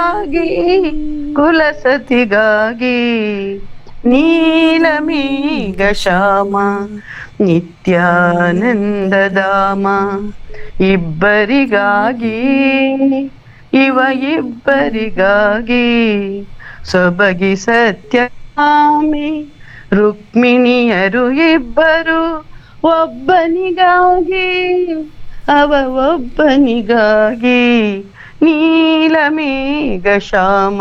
ಆಗಿ ಕುಲಸತಿಗಾಗಿ ನೀಲಮೀಗ ಶ್ಯಾಮ ನಿತ್ಯಾನಂದಧಾಮ ಇಬ್ಬರಿಗಾಗಿ ಇವ ಇಬ್ಬರಿಗಾಗಿ ಸೊಬಗಿ ಸತ್ಯಮಿ ರುಕ್ಮಿಣಿಯರು ಇಬ್ಬರು ಒಬ್ಬನಿಗಾಗಿ ಅವ ಒಬ್ಬನಿಗಾಗಿ ನೀಲಮೇಘ ಶ್ಯಾಮ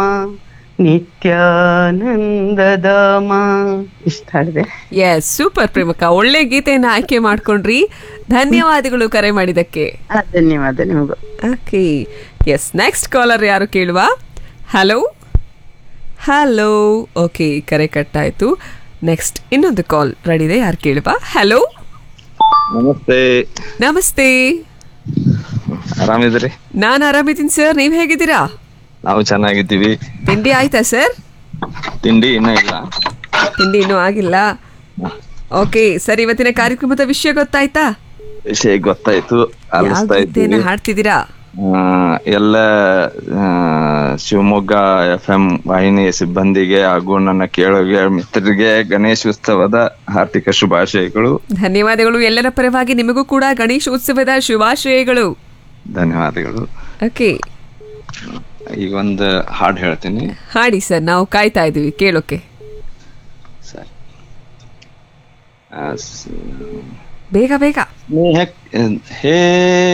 ನಿತ್ಯಾನಂದಧಾಮ ಇಷ್ಟ ಹಾಡಿದೆ ಎಸ್ ಸೂಪರ್ ಪ್ರೇಮಕ ಒಳ್ಳೆ ಗೀತೆಯನ್ನ ಆಯ್ಕೆ ಮಾಡ್ಕೊಂಡ್ರಿ ಧನ್ಯವಾದಗಳು ಕರೆ ಮಾಡಿದಕ್ಕೆ ಆ, ಧನ್ಯವಾದ ನಿಮಗೂ ಓಕೆ ಎಸ್ ನೆಕ್ಸ್ಟ್ ಕಾಲರ್ ಯಾರು ಕೇಳುವ ಹಲೋ ಹಲೋ ಓಕೆ ಕರೆ ಕಟ್ಟಾಯ್ತು ನೆಕ್ಸ್ಟ್ ಇನ್ನೊಂದು ಕಾಲ್ ರೆಡಿ ಇದೆ ಯಾರು ಕೇಳುವ ಹಲೋ ನಮಸ್ತೆ ನಮಸ್ತೆ ಆರಾಮಿದ್ರಿ ನಾನು ಆರಾಮಿದ್ದೀನಿ ಸರ್ ನೀವು ಹೇಗಿದ್ದೀರಾ ನಾವು ಚೆನ್ನಾಗಿದ್ದೀವಿ ತಿಂಡಿ ಆಯ್ತಾ ಸರ್ ತಿಂಡಿ ಇನ್ನೂ ಇಲ್ಲ ತಿಂಡಿ ಇನ್ನೂ ಆಗಿಲ್ಲ ಓಕೆ ಸರ್ ಇವತ್ತಿನ ಕಾರ್ಯಕ್ರಮದ ವಿಷಯ ಗೊತ್ತಾಯ್ತಾ ವಿಷಯ ಗೊತ್ತಾಯ್ತು ಯಾವ ಆಲಿಸ್ತಾ ಗೀತೆಯನ್ನ ಇದ್ದೀವಿ ಹಾಡ್ತಿದ್ದೀರಾ ಆ, ಎಲ್ಲ ಆ, ಶಿವಮೊಗ್ಗ ಎಫ್ ಎಂ ವಾಹಿನಿಯ ಸಿಬ್ಬಂದಿಗೆ ಹಾಗೂ ನನ್ನ ಕೇಳುಗ ಮಿತ್ರರಿಗೆ ಗಣೇಶ ಉತ್ಸವದ ಹಾರ್ದಿಕ ಶುಭಾಶಯಗಳು ಧನ್ಯವಾದಗಳು ಎಲ್ಲರ ಪರವಾಗಿ ನಿಮಗೂ ಕೂಡ ಗಣೇಶೋತ್ಸವದ ಶುಭಾಶಯಗಳು ಧನ್ಯವಾದಗಳು ಓಕೆ ಈಗ ಒಂದು ಹಾಡು ಹೇಳ್ತೀನಿ ಹಾಡಿ ಸರ್ ನಾವು ಕಾಯ್ತಾ ಇದೀವಿ ಕೇಳೋಕೆ ಸರಿ ಆ, ಸ್- ಬೇಗ ಬೇಗ ಸ್ನೇಹಕ್- ಹೇ